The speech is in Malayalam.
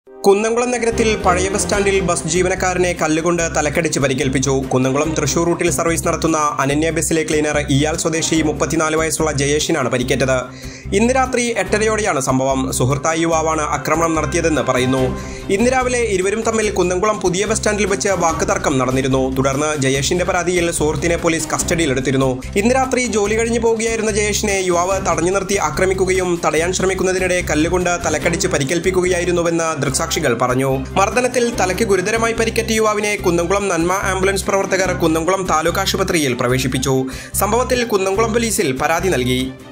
കുന്നംകുളം നഗരത്തിൽ പഴയ ബസ് സ്റ്റാൻഡിൽ ബസ് ജീവനക്കാരനെ കല്ലുകൊണ്ട് തലക്കടിച്ച് പരിക്കേൽപ്പിച്ചു കുന്നംകുളം തൃശൂർ റൂട്ടിൽ സർവീസ് നടത്തുന്ന അനന്യ ബസ്സിലെ ക്ലീനർ ഇയാൾ സ്വദേശി മുപ്പത്തിനാല് വയസ്സുള്ള ജയേഷിനാണ് പരിക്കേറ്റത് ഇന്ന് രാത്രി എട്ടരയോടെയാണ് സംഭവം സുഹൃത്തായ യുവാവാണ് ആക്രമണം നടത്തിയതെന്ന് പറയുന്നു ഇന്ന് രാവിലെ ഇരുവരും തമ്മിൽ കുന്നംകുളം പുതിയ ബസ് സ്റ്റാൻഡിൽ വെച്ച് വാക്കുതർക്കം നടന്നിരുന്നു തുടർന്ന് ജയേഷിന്റെ പരാതിയിൽ സുഹൃത്തിനെ പോലീസ് കസ്റ്റഡിയിലെടുത്തിരുന്നു ഇന്ന് രാത്രി ജോലി കഴിഞ്ഞു പോവുകയായിരുന്ന ജയേഷിനെ യുവാവ് തടഞ്ഞു നിർത്തി ആക്രമിക്കുകയും തടയാൻ ശ്രമിക്കുന്നതിനിടെ കല്ലുകൊണ്ട് തലക്കടിച്ച് പരിക്കേൽപ്പിക്കുകയായിരുന്നുവെന്ന് ദൃക്സാക്ഷികൾ പറഞ്ഞു മർദ്ദനത്തിൽ തലയ്ക്ക് ഗുരുതരമായി പരിക്കേറ്റ യുവാവിനെ കുന്നംകുളം നന്മ ആംബുലൻസ് പ്രവർത്തകർ കുന്നംകുളം താലൂക്ക് ആശുപത്രിയിൽ പ്രവേശിപ്പിച്ചു സംഭവത്തിൽ കുന്നംകുളം പോലീസിൽ പരാതി നൽകി